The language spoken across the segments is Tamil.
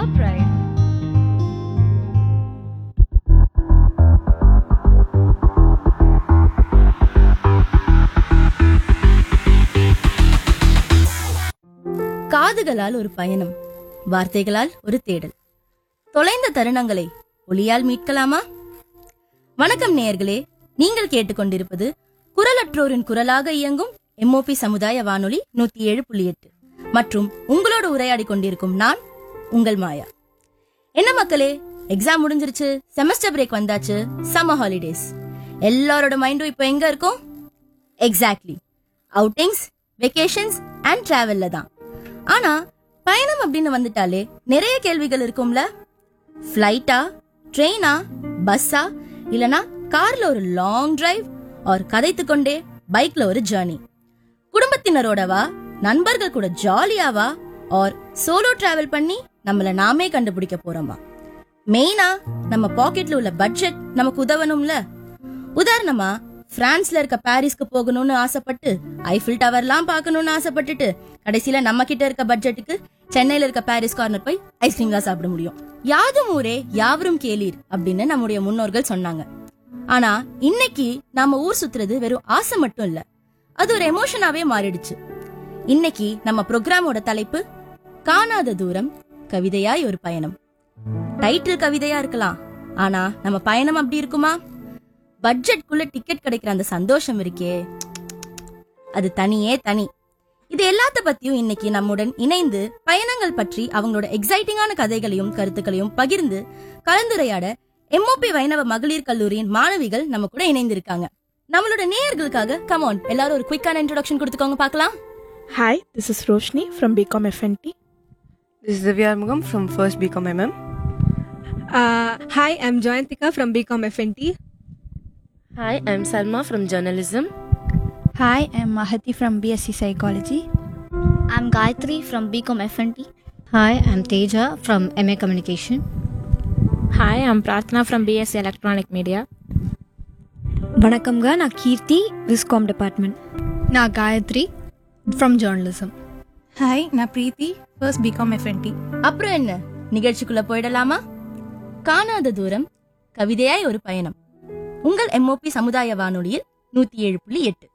your pride. காதுகளால் ஒரு பயணம் வார்த்தைகளால் ஒரு தேடல் தொலைந்த தருணங்களை ஒளியால் மீட்கலாமா வணக்கம் நேயர்களே நீங்கள் கேட்டுக்கொண்டிருப்பது குரலற்றோரின் குரலாக இயங்கும் எம்ஓபி சமுதாய வானொலி நூத்தி ஏழு புள்ளி எட்டு மற்றும் உங்களோடு உரையாடி கொண்டிருக்கும் நான் உங்கள் மாயா என்ன மக்களே எக்ஸாம் முடிஞ்சிருச்சு செமஸ்டர் பிரேக் வந்தாச்சு சம்மர் ஹாலிடேஸ் எல்லாரோட மைண்டும் இப்போ எங்க இருக்கும் எக்ஸாக்ட்லி அவுட்டிங்ஸ் வெக்கேஷன்ஸ் அண்ட் டிராவல்ல தான் ஆனா பயணம் அப்படின்னு வந்துட்டாலே நிறைய கேள்விகள் இருக்கும்ல ஃப்ளைட்டா ட்ரெயினா பஸ்ஸா இல்லனா கார்ல ஒரு லாங் டிரைவ் ஆர் கதைத்து கொண்டே பைக்ல ஒரு ஜர்னி குடும்பத்தினரோடவா நண்பர்கள் கூட ஜாலியாவா ஆர் சோலோ டிராவல் பண்ணி நம்மள நாமே கண்டுபிடிக்க போறோமா மெயினா நம்ம பாக்கெட்ல உள்ள பட்ஜெட் நமக்கு உதவணும்ல உதாரணமா பிரான்ஸ்ல இருக்க பாரிஸ்க்கு போகணும்னு ஆசைப்பட்டு ஐஃபில் டவர்லாம் பார்க்கணும்னு ஆசைப்பட்டுட்டு கடைசியில நம்ம கிட்ட இருக்க பட்ஜெட்டுக்கு சென்னையில இருக்க பாரிஸ் கார்னர் போய் ஐஸ்கிரீம் தான் சாப்பிட முடியும் யாதும் ஊரே யாவரும் கேளீர் அப்படின்னு நம்முடைய முன்னோர்கள் சொன்னாங்க ஆனா இன்னைக்கு நாம ஊர் சுத்துறது வெறும் ஆசை மட்டும் இல்ல அது ஒரு எமோஷனாவே மாறிடுச்சு இன்னைக்கு நம்ம ப்ரோக்ராமோட தலைப்பு காணாத தூரம் கவிதையாய் ஒரு பயணம் டைட்டில் கவிதையா இருக்கலாம் ஆனா நம்ம பயணம் அப்படி இருக்குமா பட்ஜெட்குள்ள டிக்கெட் கிடைக்கிற அந்த சந்தோஷம் இருக்கே அது தனியே தனி இது எல்லாத்த பத்தியும் இன்னைக்கு நம்முடன் இணைந்து பயணங்கள் பற்றி அவங்களோட எக்ஸைட்டிங்கான கதைகளையும் கருத்துக்களையும் பகிர்ந்து கலந்துரையாட எம்ஓபி வைணவ மகளிர் கல்லூரியின் மாணவிகள் நம்ம கூட இணைந்திருக்காங்க நம்மளோட நேயர்களுக்காக கமான் எல்லாரும் ஒரு குயிக்கான இன்ட்ரோடக்ஷன் கொடுத்துக்கோங்க பார்க்கலாம் Hi, this is Roshni from BCom FNT. This is Divya Armugam from First BCom MM. Uh, hi, I'm Joyantika from BCom FNT. Hi, I'm Salma from journalism. Hi, I'm Mahati from BSc Psychology. I'm Gayatri from BCom FNT. Hi, I'm Teja from MA Communication. Hi, I'm Pratna from BSc Electronic Media. வணக்கம்ங்க நான் கீர்த்தி விஸ்காம் டிபார்ட்மெண்ட் நான் காயத்ரி ஃப்ரம் ஜேர்னலிசம் ஹாய் நான் பிரீத்தி ஃபர்ஸ்ட் பிகாம் எஃப்என்டி அப்புறம் என்ன நிகழ்ச்சிக்குள்ள போயிடலாமா காணாத தூரம் கவிதையாய் ஒரு பயணம் உங்கள் எம்ஓபி சமுதாய வானொலியில் நூத்தி ஏழு புள்ளி எட்டு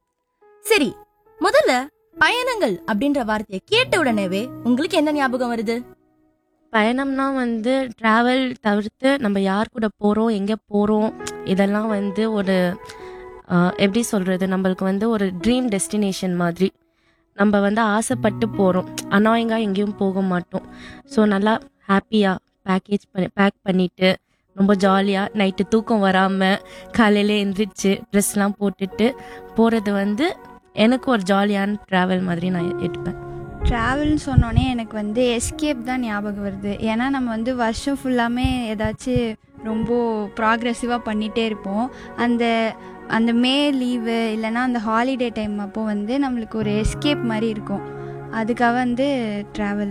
சரி முதல்ல பயணங்கள் அப்படின்ற வார்த்தையை கேட்ட உடனேவே உங்களுக்கு என்ன ஞாபகம் வருது பயணம்னா வந்து ட்ராவல் தவிர்த்து நம்ம யார் கூட போகிறோம் எங்கே போகிறோம் இதெல்லாம் வந்து ஒரு ஆஹ், எப்படி சொல்கிறது நம்மளுக்கு வந்து ஒரு ட்ரீம் டெஸ்டினேஷன் மாதிரி நம்ம வந்து ஆசைப்பட்டு போகிறோம் அனாயிங்காக எங்கேயும் போக மாட்டோம் ஸோ நல்லா ஹாப்பியாக பேக்கேஜ் பண்ணி பேக் பண்ணிவிட்டு ரொம்ப ஜாலியாக நைட்டு தூக்கம் வராமல் காலையில் எழுந்திரிச்சு ட்ரெஸ்லாம் போட்டுட்டு போகிறது வந்து எனக்கு ஒரு ஜாலியான ட்ராவல் மாதிரி நான் எடுப்பேன் ட்ராவல்னு சொன்னோன்னே எனக்கு வந்து எஸ்கேப் தான் ஞாபகம் வருது ஏன்னா நம்ம வந்து வருஷம் ஃபுல்லாமே ஏதாச்சும் ரொம்ப ப்ராக்ரெசிவாக பண்ணிகிட்டே இருப்போம் அந்த அந்த மே லீவு இல்லைன்னா அந்த ஹாலிடே டைம் அப்போ வந்து நம்மளுக்கு ஒரு எஸ்கேப் மாதிரி இருக்கும் அதுக்காக வந்து ட்ராவல்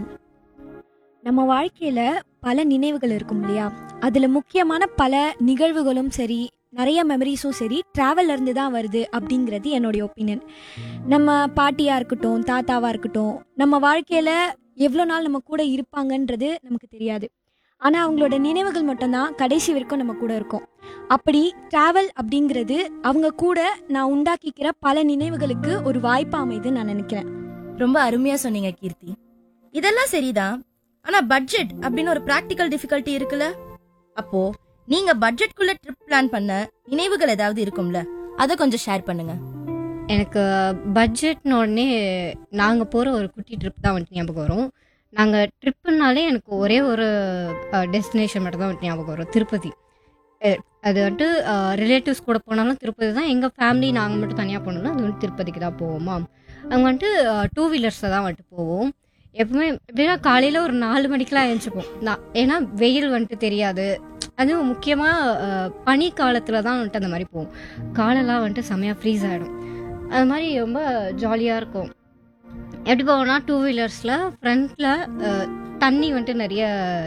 நம்ம வாழ்க்கையில பல நினைவுகள் இருக்கும் இல்லையா அதுல முக்கியமான பல நிகழ்வுகளும் சரி நிறைய மெமரிஸும் சரி டிராவல்ல இருந்து தான் வருது அப்படிங்கிறது என்னுடைய ஒப்பீனியன் நம்ம பாட்டியா இருக்கட்டும் தாத்தாவா இருக்கட்டும் நம்ம வாழ்க்கையில எவ்வளோ நாள் நம்ம கூட இருப்பாங்கன்றது நமக்கு தெரியாது ஆனால் அவங்களோட நினைவுகள் மட்டும்தான் கடைசி வரைக்கும் நம்ம கூட இருக்கும் அப்படி டிராவல் அப்படிங்கிறது அவங்க கூட நான் உண்டாக்கிக்கிற பல நினைவுகளுக்கு ஒரு வாய்ப்பு அமைதுன்னு நான் நினைக்கிறேன் ரொம்ப அருமையா சொன்னீங்க கீர்த்தி இதெல்லாம் சரிதான் ஆனா பட்ஜெட் அப்படின்னு ஒரு பிராக்டிக்கல் டிஃபிகல்ட்டி இருக்குல்ல அப்போ நீங்க பட்ஜெட்குள்ள ட்ரிப் பிளான் பண்ண நினைவுகள் ஏதாவது இருக்கும்ல அத கொஞ்சம் ஷேர் பண்ணுங்க எனக்கு பட்ஜெட்னு உடனே நாங்கள் போகிற ஒரு குட்டி ட்ரிப் தான் வந்துட்டு ஞாபகம் வரும் நாங்கள் ட்ரிப்புனாலே எனக்கு ஒரே ஒரு டெஸ்டினேஷன் மட்டும் தான் வந்துட்டு ஞாபகம் வரும் திருப்பதி அஹ், அது வந்துட்டு ரிலேட்டிவ்ஸ் கூட போனாலும் திருப்பதி தான் எங்கள் ஃபேமிலி நாங்கள் மட்டும் தனியாக போனோம்னா அது வந்து திருப்பதிக்கு தான் போவோமா அங்கே வந்துட்டு டூ வீலர்ஸில் தான் வந்துட்டு போவோம் எப்பவுமே எப்படின்னா காலையில் ஒரு நாலு மணிக்கெலாம் எழுந்திரிப்போம் நான் ஏன்னா வெயில் வந்துட்டு தெரியாது அதுவும் முக்கியமாக பனி காலத்தில் தான் வந்துட்டு அந்த மாதிரி போவோம் காலெல்லாம் வந்துட்டு செமையாக ஃப்ரீஸ் ஆகிடும் அது மாதிரி ரொம்ப ஜாலியாக இருக்கும் எப்படி போவோம்னா டூ வீலர்ஸில் ஃப்ரண்ட்டில் தண்ணி வந்துட்டு நிறைய